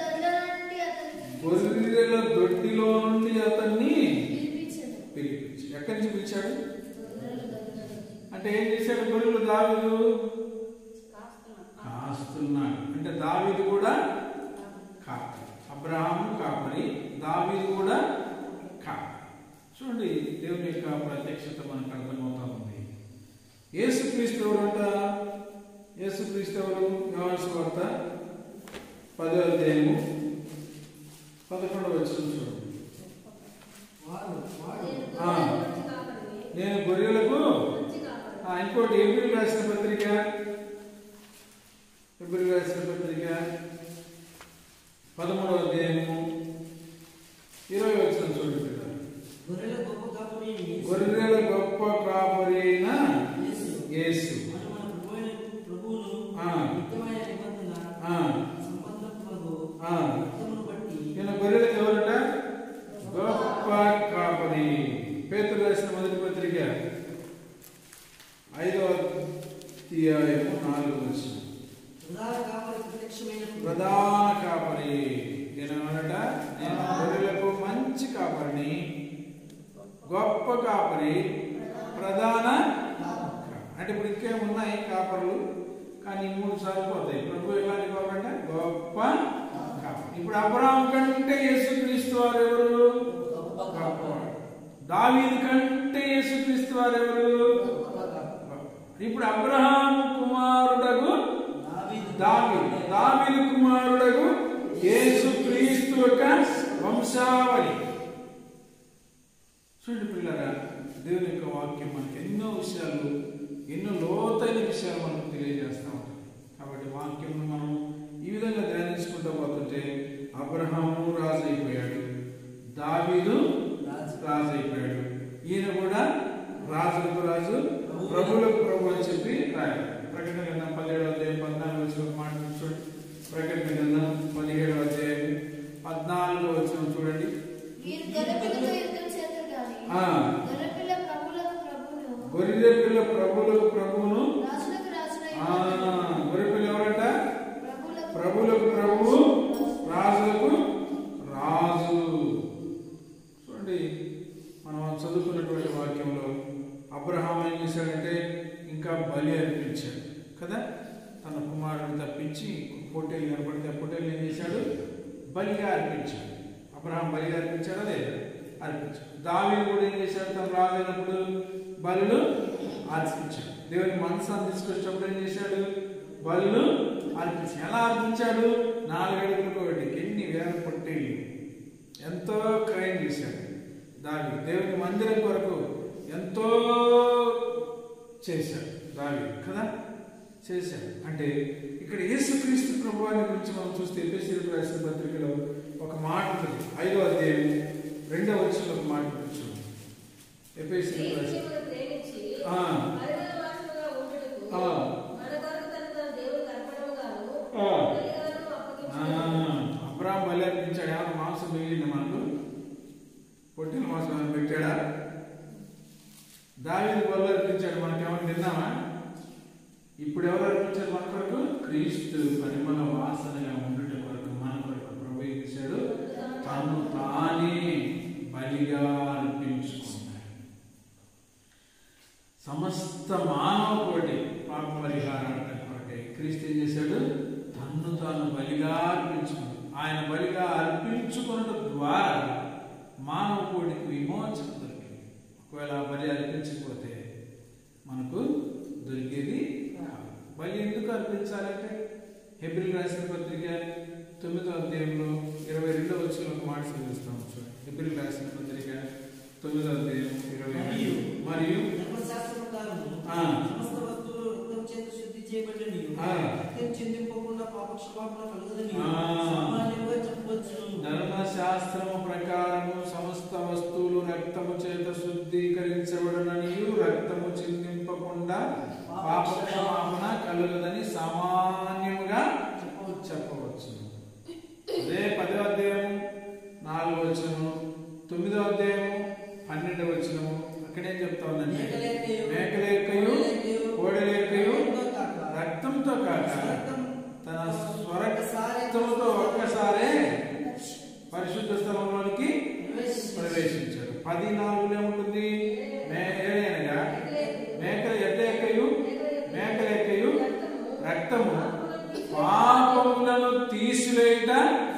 గొర్రెల దొడ్ల నుండి అతనికి గొర్రెల దొడ్డిలో నుండి అతన్ని పిలిపించాడు పిలిపించి ఎక్కడి నుంచి పిలిచాడు గొర్రెల దొడ్ల నుండి. అంటే ఏం చేశాడు గొర్రెలు దావీదు కాస్తున్నా. కాస్తున్నాడు అంటే దావీదు కూడా కాపరి అబ్రహాము కాపరి దావీదు కూడా కాపరి చూడండి దేవుని యొక్క ప్రత్యక్షత మనకు అర్థమవుతా ఉంది యేసుక్రీస్తు ఎవరంట యేసుక్రీస్తు ఎవరు యోహాను వార్త పదో అధ్యాయము పదకొండవ వచ్చిన చూడండి వాడు వాడు నేను ఆ. గొర్రెల మంచి కాపరిని. నేను గొర్రెలకు మంచి కాపరి. ఆ, ఇంకోటి ఏప్రిల్ రాసిన పత్రిక ఏప్రిల్ రాసిన పత్రిక పదమూడవ అధ్యాయము ఇరవై వచ్చిన చూడండి పిల్లలు. గొర్రెల గొప్ప కాపురి యేసు. గొర్రెల గొప్ప కాపరైన యేసు. యేసు మన మన ప్రభువైన ప్రభువును ఆ. నిత్యమైన నిబంధన ఆ, సంబంధములకు ఆ. రక్తమును బట్టి ఈయన గొర్రెలకు ఎవరట గొప్ప కాపరి పేతురు రాసిన మొదటి పత్రిక ఐదవ అధ్యాయము నాలుగు వచ్చిన ప్రధాన కాపరి ప్రత్యక్షమైనప్పుడు ప్రధాన కాపరి ఏమన్నట నేను గొర్రెలకు మంచి కాపరిని గొప్ప కాపరి ప్రధాన కాపరి. అంటే ఇప్పుడు ఇంకేం ఉన్నాయి కాపరులు కానీ ఈ మూడు సార్లు పోతాయి ప్రభు ఎలాంటి కాపరి అంటే గొప్ప కాపరి ఇప్పుడు అబ్రాహం కంటే యేసుక్రీస్తు వారు ఎవరు గొప్పవాడు దావీదు కంటే యేసుక్రీస్తు వారు ఎవరు ఇప్పుడు అబ్రహాం కుమారుడగు దావీదు దావీదు కుమారుడగు యేసు క్రీస్తు యొక్క వంశావళి చూడండి పిల్లరా దేవుని యొక్క వాక్యం మనకి ఎన్నో విషయాలు ఎన్నో లోతైన విషయాలు మనకు తెలియజేస్తూ ఉంటుంది కాబట్టి వాక్యం మనం ఈ విధంగా ధ్యానించుకుంటూ పోతుంటే అబ్రహాము రాజు అయిపోయాడు దావీదు రాజు అయిపోయాడు ఈయన కూడా రాజులకు రాజు ప్రభులకు ప్రభు అని చెప్పి రాయాలి ప్రకటన గ్రంథం పదిహేడవ అధ్యాయం పద్నాలుగు వచ్చిన ఒక మాట చూడండి ప్రకటన గ్రంథం పదిహేడవ అధ్యాయం పద్నాలుగు వచ్చిన చూడండి మీరు గొర్రెపిల్లతో యుద్ధం చేతురు గాని ఆ. గొర్రెపిల్ల ప్రభులకు ప్రభువును గొర్రె పిల్ల ప్రభులకు ప్రభువును రాజులకు రాజునై ఆ, గొర్రె పిల్ల ఎవరంట ప్రభువులకు ప్రభులకు ప్రభువు రాజులకు రాజు చూడండి మనం చదువుకున్నటువంటి వాక్యంలో అబ్రహాం ఏం చేశాడంటే ఇంకా బలి అర్పించాడు కదా తన కుమారుడిని తప్పించి పొట్టేలు కనపడితే ఆ పొట్టేలు ఏం చేశాడు బలిగా అర్పించాడు అబ్రహాం బలిగా అర్పించాడా లేదా అర్పించాడు దావీదు కూడా ఏం చేశాడు తను రాజైనప్పుడు బలులు అర్పించాడు దేవుని మనసాన్ని తీసుకొచ్చినప్పుడు ఏం చేశాడు బలులు అర్పించాడు ఎలా అర్పించాడు నాలుగు అడుగులకు ఒకటి ఎన్ని వేల పొట్టేళ్ళు ఎంతో క్రైమ్ చేశాడు దావి దేవుని మందిరం కొరకు ఎంతో చేశాడు దావి కదా చేశాడు అంటే ఇక్కడ యేసుక్రీస్తు ప్రభువాని గురించి మనం చూస్తే ఎపిసిలకు రాసిన పత్రికలో ఒక మాట ఉంటుంది ఐదో అధ్యాయం రెండవ వచ్చిన ఒక మాట ఉంటుంది చూడండి. ఎఫెసీయులకు రాసిన క్రీస్తుని ప్రేమించి ఆ. పరిణామవాసులుగా ఉండుటకు ఆ. మన కొరకు తన తన దేవునికి అర్పణముగాను ఆ. బలిగాను ఆ, అప్పగించుకున్నాడు. అబ్రాహం బలి అర్పించాడు ఏమైనా మాంసం మిగిలింది మనకు పొట్టిన మాంసం ఏమైనా పెట్టాడా దావీదు బలి అర్పించాడు మనకేమైనా తిన్నామా ఇప్పుడు ఎవరు అర్పించారు మన కొరకు క్రీస్తు పరిమళ వాసనగా ఉండుట కొరకు మన కొరకు ప్రభు ఏం చేశాడు తను తానే బలిగా అర్పించుకున్నాడు సమస్త మానవ కోటి పాప పరిహారార్థం కొరకై క్రీస్తు ఏం చేశాడు తన్ను తాను బలిగా అర్పించుకున్నాడు ఆయన బలిగా అర్పించుకున్నట ద్వారా మానవ కోటికి విమోచన దొరికింది ఒకవేళ ఆ బలి అర్పించకపోతే మనకు దొరికేది కాదు. బలి ఎందుకు అర్పించాలంటే హెబ్రిల్ రాసిన పత్రిక తొమ్మిదో అధ్యాయంలో ఇరవై రెండో వచ్చిన ఒక మాట చదివిస్తాం చూడండి హెబ్రిల్ రాసిన పత్రిక తొమ్మిదో అధ్యాయం ఇరవై మరియు మరియు ధర్మశాస్త్ర ప్రకారం ఆ. సమస్త వస్తువులు రక్తం చేత శుద్ధి చేయబడినవి ఆ. రక్తం చెందింపకుండా పాపక్షమాపణ కలుగుదని ఆ. సామాన్యంగా చెప్పవచ్చు ధర్మశాస్త్రము ప్రకారము సమస్త వస్తువులు రక్తము చేత శుద్ధీకరించబడననియు రక్తము చిందింపకుండా పాపక్షమాపణ కలుగదని సామాన్యముగా చెప్పవచ్చు అదే పదో అధ్యాయము నాలుగో వచనము తొమ్మిదో అధ్యాయము పన్నెండవ వచనము అక్కడేం చెప్తా ఉందండి మేకలేకయు కోడలేకయు రక్తంతో కాక తన స్వరక్తముతో ఒక్కసారే పరిశుద్ధ స్థలంలోనికి ప్రవేశించాడు పది నాలుగులో ఏముంటుంది మే- ఏడనగా మేకల ఎడ్లేకయు మేకలేకయు రక్తము పాపములను తీసివేయట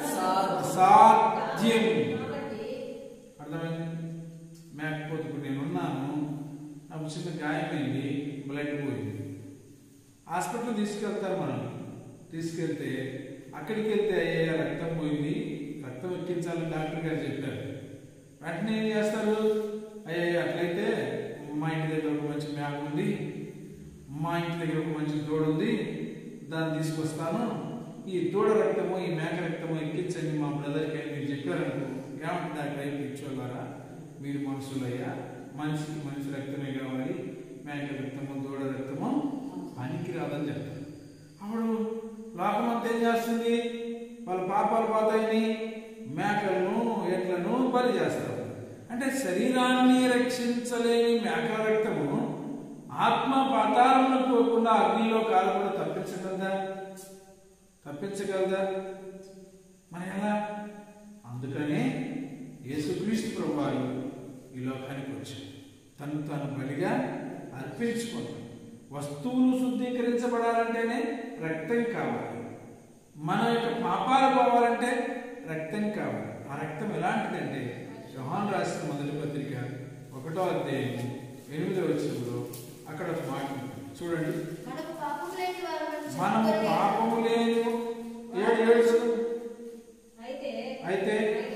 సాధ్యం కాబట్టి అర్థమైంది మేకపోతే ఇప్పుడు నేను ఉన్నాను నాకు చిన్న గాయమైంది బ్లడ్ పోయింది హాస్పిటల్ తీసుకెళ్తారు మనం తీసుకెళ్తే అక్కడికి వెళ్తే అయ్యే రక్తం పోయింది రక్తం ఎక్కించాలని డాక్టర్ గారు చెప్పారు వెంటనే ఏం చేస్తారు అయ్యే అట్లయితే మా ఇంటి దగ్గర ఒక మంచి మేక ఉంది మా ఇంటి దగ్గర ఒక మంచి దూడ ఉంది దాన్ని తీసుకొస్తాను ఈ దూడ రక్తము ఈ మేక రక్తము ఎక్కించండి మా బ్రదర్కి అని మీరు చెప్పారనుకో ఏమంటుంది డాక్టర్ అయితే ఇచ్చోగారా మీరు మనుషులయ్యా మనిషికి మనిషి రక్తమే కావాలి మేక రక్తము దూడ రక్తము పనికి రాదని చెప్తారు అప్పుడు లోకమంతా ఏం చేస్తుంది వాళ్ళ పాపాలు పోతాయని మేకలను ఎట్లను బలి చేస్తారు అంటే శరీరాన్ని రక్షించలేని మేకల రక్తము ఆత్మ పాతాళంలో పోకుండా అగ్నిలో కాలకుండా తప్పించగలదా తప్పించగలదా మరి ఎలా అందుకనే యేసుక్రీస్తు ప్రభువారు ఈ లోకానికి వచ్చాడు తను తాను బలిగా అర్పించుకున్నాడు వస్తువులు శుద్ధీకరించబడాలంటేనే రక్తం కావాలి మన యొక్క పాపాలు పోవాలంటే రక్తం కావాలి ఆ రక్తం ఎలాంటిదంటే యోహాన్ రాసిన మొదటి పత్రిక ఒకటో అధ్యాయం ఎనిమిదో వచ్చినప్పుడు అక్కడ ఒక మాట ఉంది. చూడండి మనకు పాపం లేని వారమని మనం చెప్పుకొని పాపము లేని ఏడు ఏడు చదువు. అయితే అయితే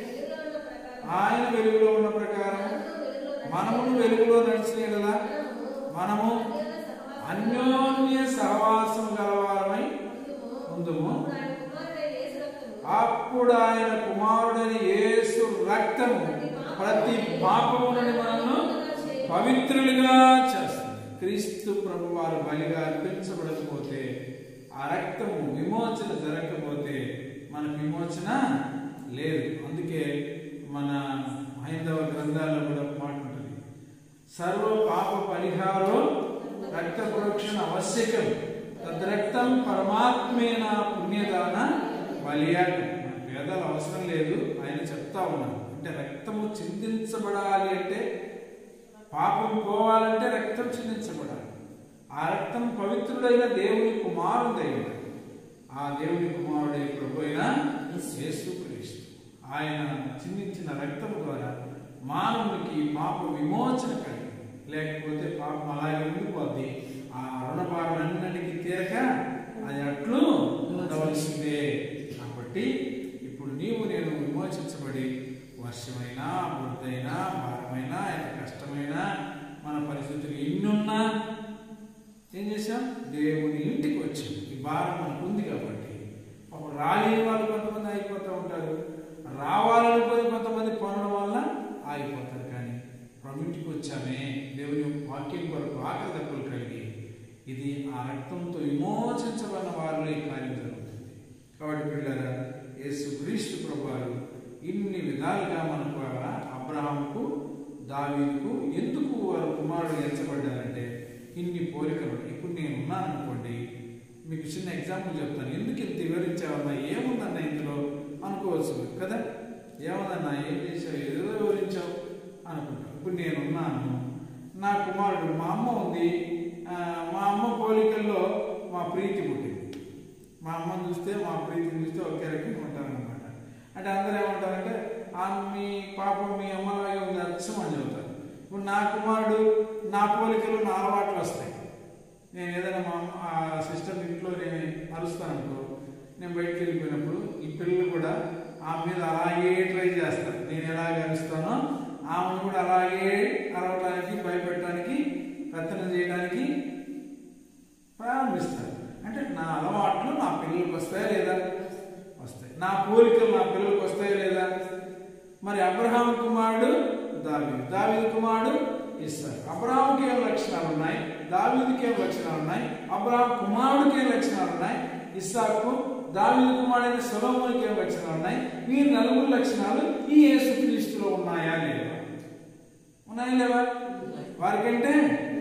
ఆయన వెలుగులో ఉన్న ఆయన వెలుగులో ఉన్న ప్రకారం ప్రకారం మనమును మనమును వెలుగులో నడిచి వెలుగులో నడిచిన యెడల మనము మనము అన్యోన్య సహవాసము అన్యోన్య సహవాసం గలవారమై పొందుము. ఉందుము అప్పుడు ఆయన కుమారుడైన యేసు అప్పుడు ఆయన కుమారుడైన యేసు రక్తము రక్తము ప్రతి పాపము నుండి మనల్ని పవిత్రులుగా చేస్తుంది క్రీస్తు ప్రభు వారు బలిగా అర్పించబడకపోతే ఆ రక్తము విమోచన జరగకపోతే మనకు విమోచన లేదు అందుకే మన హైందవ గ్రంథాల్లో కూడా ఒక మాట ఉంటుంది సర్వ పాప పరిహారం రక్త ప్రోక్షణ ఆవశ్యకం తద్రక్తం పరమాత్మేన పుణ్యదాన బలియాటం మన పేదలు అవసరం లేదు ఆయన చెప్తా ఉన్నాను అంటే రక్తము చిందించబడాలి అంటే పాపం పోవాలంటే రక్తం చిందించబడాలి ఆ రక్తం పవిత్రుడైన దేవుని కుమారుడైన ఆ దేవుని కుమారుడై ప్రభు అయిన యేసుక్రీస్తు ఆయన చిందించిన రక్తము ద్వారా మానవునికి పాప విమోచన కలిగింది లేకపోతే పాపం అలాగే ఉండిపోద్ది ఆ రుణభారాలన్నిటికీ తీరక అది అట్లు ఉండవలసిందే కాబట్టి ఇప్పుడు నీవు నేను విమోచించబడి వర్షమైనా బుద్ధైనా భారమైనా ఎంత కష్టమైనా మన పరిస్థితులు ఎన్నున్నా ఏం చేశాం దేవుని ఇంటికి వచ్చాం ఈ భారం మనకు ఉంది కాబట్టి పాపం రాలేని వాళ్ళు కొంతమంది ఆగిపోతూ ఉంటారు రావాలనుకుని కొంతమంది పనుల వల్ల ఆగిపోతారు కానీ ప్రభు ఇంటికి వచ్చామే దేవుని వాక్యం కొరకు ఆకలి దక్కులు కలిగి ఇది ఆ రక్తంతో విమోచించబడిన వారిలో ఈ కార్యం జరుగుతుంది కాబట్టి పిల్లరా యేసు క్రీస్తు ప్రభువారు ఇన్ని విధాలుగా మన ద్వారా అబ్రహాంకు దావీదుకు ఎందుకు వారు కుమారుడు ఎంచబడ్డారంటే ఇన్ని పోలికలు ఉన్నాయి. ఇప్పుడు నేను ఉన్నాను అనుకోండి మీకు చిన్న ఎగ్జాంపుల్ చెప్తాను ఎందుకు ఇంత వివరించావన్నా ఏముందన్న ఇందులో అనుకోవచ్చు కదా ఏముందన్నా ఏం చేసావు ఏదో వివరించావు అనుకుంటాం ఇప్పుడు నేను ఉన్నాను నా కుమారుడు మా అమ్మ ఉంది ఆ, మా అమ్మ పోలికల్లో మా ప్రీతి పుట్టింది మా అమ్మని చూస్తే మా ప్రీతిని చూస్తే ఒకే రకంగా ఉంటారనమాట అంటే అందరూ ఏమంటారంటే ఆ మీ పాపం మీ అమ్మలాగే ఉంది అచ్చం అని చెబుతారు ఇప్పుడు నా కుమారుడు నా పోలికలు నా అలవాట్లు వస్తాయి నేను ఏదైనా మా అమ్మ ఆ సిస్టర్ ఇంట్లో నేను అరుస్తాను అనుకో నేను బయటికి వెళ్ళిపోయినప్పుడు ఈ పిల్లలు కూడా ఆమె మీద అలాగే ట్రై చేస్తారు నేను ఎలాగ అరుస్తానో ఆమెను కూడా అలాగే అరవటానికి భయపెట్టడానికి ప్రయత్నం చేయడానికి ప్రారంభిస్తారు అంటే నా అలవాట్లు నా పిల్లలకు వస్తాయా లేదా వస్తాయి నా పోలికలు నా పిల్లలకు వస్తాయా లేదా మరి అబ్రహాం కుమారుడు దావీదు దావీదు కుమారుడు ఇస్తారు అబ్రహాంకి ఏం లక్షణాలు ఉన్నాయి దావీదుకి ఏం లక్షణాలు ఉన్నాయి అబ్రహాం కుమారుడికి ఏం లక్షణాలు ఉన్నాయి ఇస్సాకు దావీదు కుమారుడైన సొలొమోనికి ఏం లక్షణాలు ఉన్నాయి వీరి నలుగురు లక్షణాలు ఈ యేసుక్రీస్తులో ఉన్నాయా లేవా ఉన్నాయా లేవా వారికంటే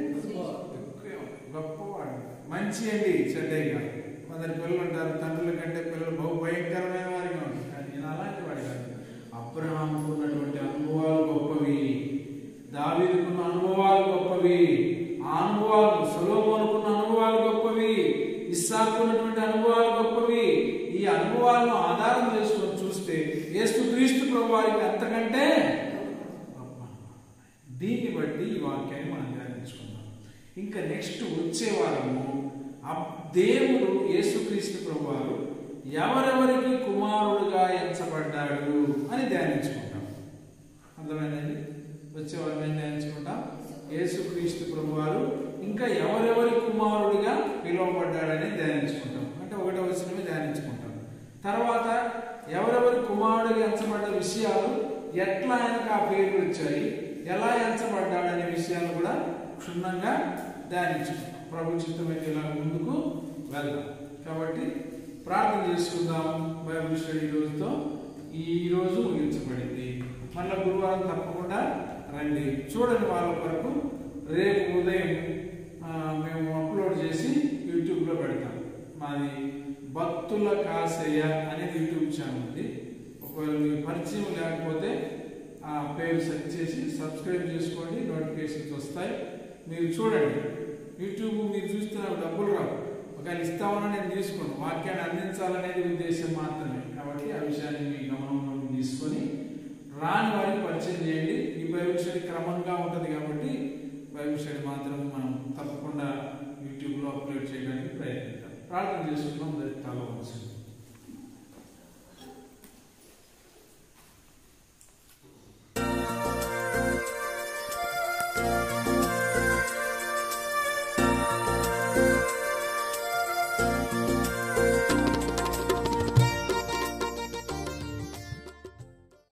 ఎక్కువే ఉంది. గొప్పవాడు మంచి అండి చెడ్డయ్య కాదు కొందరు పిల్లలు ఉంటారు తండ్రుల కంటే పిల్లలు బహు భయంకరమైన వారిగా ఉంటారు కానీ నేను అలాంటి వాడి కాదు అబ్రహాంకు ఉన్నటువంటి అనుభవాలు గొప్పవి దావీదుకున్న అనుభవాలు గొప్పవి ఆ అనుభవాలు సొలోమోనుకున్న అనుభవాలు గొప్పవి ఇస్సాకు ఉన్నటువంటి అనుభవాలు గొప్పవి ఈ అనుభవాలను ఆధారం చేసుకొని చూస్తే యేసు క్రీస్తు ప్రభు వారికి అంతకంటే గొప్ప దీన్ని బట్టి ఈ వాక్యాన్ని మనం ధ్యానించుకుందాం ఇంకా నెక్స్ట్ వచ్చే వారము అబ్- దేవుడు యేసుక్రీస్తు ప్రభువారు ఎవరెవరికి కుమారుడుగా ఎంచబడ్డాడు అని ధ్యానించుకుంటాం అర్థమైందండి వచ్చే వారం ఏం ధ్యానించుకుంటాం యేసుక్రీస్తు ప్రభువారు ఇంకా ఎవరెవరి కుమారుడిగా పిలువబడ్డాడని ధ్యానించుకుంటాం అంటే ఒకటో వచనమే ధ్యానించుకుంటాం తర్వాత ఎవరెవరి కుమారుడిగా ఎంచబడ్డ విషయాలు ఎట్లా ఆయనకు ఆ పేర్లు వచ్చాయి ఎలా ఎంచబడ్డాడనే విషయాలు కూడా క్షుణ్ణంగా ధ్యానించుకుంటాం ప్రభు చిత్తమైతే ఇలా ముందుకు వెళ్దాం కాబట్టి ప్రార్థన చేసుకుందాం బైబిల్ స్టడీ రోజుతో ఈ రోజు ముగించబడింది మళ్ళీ గురువారం తప్పకుండా రండి చూడండి వాళ్ళ కొరకు రేపు ఉదయం ఆ, మేము అప్లోడ్ చేసి యూట్యూబ్లో పెడతాం మాది భక్తుల కాసయ్య అనేది యూట్యూబ్ ఛానల్ ఉంది ఒకవేళ మీ పరిచయం లేకపోతే ఆ పేరు సెర్చ్ చేసి సబ్స్క్రైబ్ చేసుకోండి నోటిఫికేషన్స్ వస్తాయి మీరు చూడండి యూట్యూబ్ మీరు చూస్తే నాకు డబ్బులు రావు ఒకవేళ ఇస్తామని నేను తీసుకోను వాక్యాన్ని అందించాలనేది ఉద్దేశం మాత్రమే కాబట్టి ఆ విషయాన్ని మీ గమనంలో తీసుకొని రాని వారికి పరిచయం చేయండి ఈ బైబిల్ స్టడీ క్రమంగా ఉంటుంది కాబట్టి బైబిల్ స్టడీ మాత్రం మనం తప్పకుండా యూట్యూబ్లో అప్లోడ్ చేయడానికి ప్రయత్నిద్దాం ప్రార్థన చేసుకున్నాం తల వంచండి